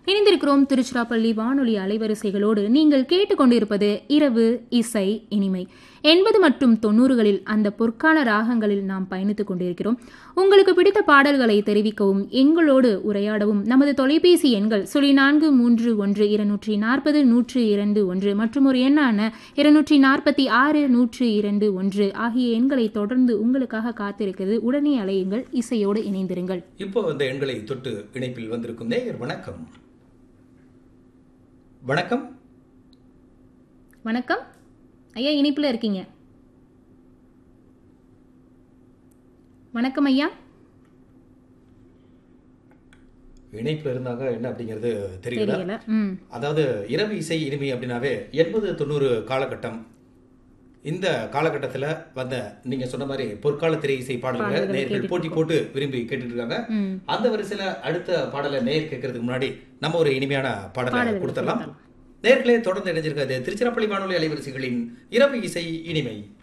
இணைந்திருக்கிறோம் திருச்சிராப்பள்ளி வானொலி அலைவரிசைகளோடு நீங்கள் கேட்டுக்கொண்டிருப்பது இரவு இசை இனிமை எண்பது மற்றும் தொண்ணூறுகளில் அந்த பொற்கால ராகங்களில் நாம் பயணித்துக் கொண்டிருக்கிறோம் உங்களுக்கு பிடித்த பாடல்களை தெரிவிக்கவும் எங்களோடு உரையாடவும் நமது தொலைபேசி எண்கள் சுழி நான்கு மூன்று ஒன்று இருநூற்றி நாற்பது நூற்று இரண்டு ஒன்று மற்றும் ஒரு எண்ணான இருநூற்றி நாற்பத்தி ஆறு நூற்று இரண்டு ஒன்று ஆகிய எண்களை தொடர்ந்து உங்களுக்காக காத்திருக்கிறது உடனே அலையுங்கள் இசையோடு இணைந்திருங்கள் இப்போ அந்த எண்களை தொட்டு இணைப்பில் வந்திருக்கும் நேயர் வணக்கம் வணக்கம் வணக்கம் ஐயா இணைப்பில் இருக்கீங்க வணக்கம் ஐயா இணைப்பில் இருந்தாங்க என்ன அப்படிங்கிறது தெரியல தெரியல ம் அதாவது இரவு இசை இனிமை அப்படின்னாவே எண்பது தொண்ணூறு காலகட்டம் இந்த காலகட்டத்தில் வந்த நீங்க சொன்ன மாதிரி பொற்கால திரை இசை பாடல்களை பாடல்களை நேயர்கள் கேட்டுட்டு போட்டி போட்டு விரும்பி கேட்டுட்டு இருக்காங்க ம் அந்த வரிசையில அடுத்த பாடலை நேயர் கேட்கறதுக்கு முன்னாடி நம்ம ஒரு இனிமையான பாடலை பாடல்களை கொடுத்துடலாம் கொடுத்துடலாம். நேர்களே தொடர்ந்து இணைஞ்சிருக்காது திருச்சிராப்பள்ளி வானொலி அலைவரிசைகளின் இரவு இசை இனிமை